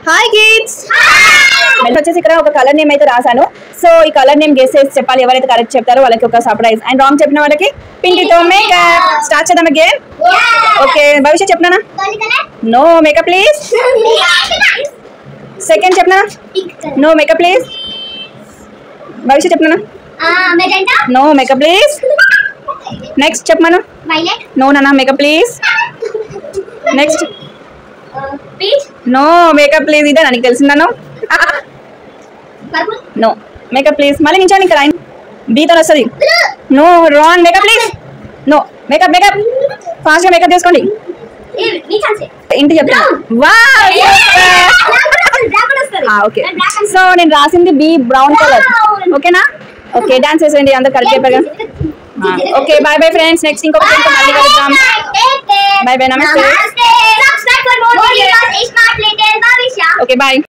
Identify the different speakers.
Speaker 1: Hi kids వచ్చేసి ఇక్కడ ఒక కలర్ నేమ్ అయితే రాశాను సో ఈ కలర్ నేమ్ గెస్ చేసి చెప్పాలి ఎవరైతే కరెక్ట్ చెప్తారో వాళ్ళకి ఒక సర్ప్రైజ్ అండ్ రాంగ్ చెప్పిన వాళ్ళకి పిండితో మేకప్ స్టార్ట్ చేద్దాం అగైన్ ఓకే భవిష్యత్ చెప్పనా నో మేకప్ ప్లీజ్ సెకండ్ చెప్పనా నో మేకప్ ప్లీజ్ భవిష్యత్ చెప్పనా
Speaker 2: magenta
Speaker 1: no makeup please next చెప్పమను
Speaker 2: వైలెట్
Speaker 1: నో నానా makeup please next
Speaker 2: peach
Speaker 1: no makeup please ఇదే నాకు తెలిసిందను
Speaker 2: పర్పుల్
Speaker 1: నో మేకప్ ప్లీజ్ మళ్ళీ నించోండి ఇక్కడ బీతో వస్తుంది no wrong makeup please no makeup makeup ఫాస్ట్గా మేకప్ చేసుకోండి
Speaker 2: నీ ఛాన్సే
Speaker 1: ఇంటి చెప్తాను వా ఓకే సో నేను రాసింది బీ బ్రౌన్ కలర్
Speaker 2: Brown.
Speaker 1: ఓకేనా ఓకే డాన్స్ చేసేయండి అందరు కరెక్ట్ చెప్పారు okay bye bye friends next ఇంకొక friend తో మళ్ళీ కలుద్దాం Bye bye, namaste.
Speaker 2: Namaste. Subscribe for more videos. Smart Little Bhavisha.
Speaker 1: Okay bye